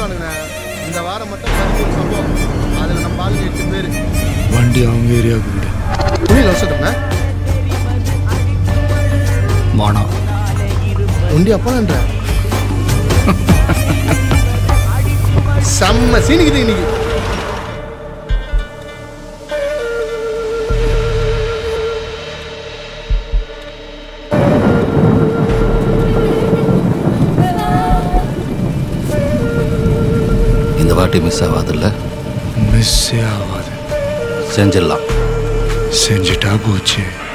போனானுங்க இந்த வாரம் மட்டும் பதிமூணு சம்பவம் அதில் நம்ம ஆளுங்க எட்டு பேர் வண்டி அவங்க ஏரியாவுக்கு விடு துணியில் வச்சுட்டோம்ண்ணே வானம் ஒண்டி அப்போன்ற செம்ம சீனிக்குது இன்னைக்கு இந்த வாட்டி மிஸ் ஆகாதுல்ல மிஸ்ஸே ஆகாது செஞ்சிடலாம் செஞ்சுட்டா போச்சு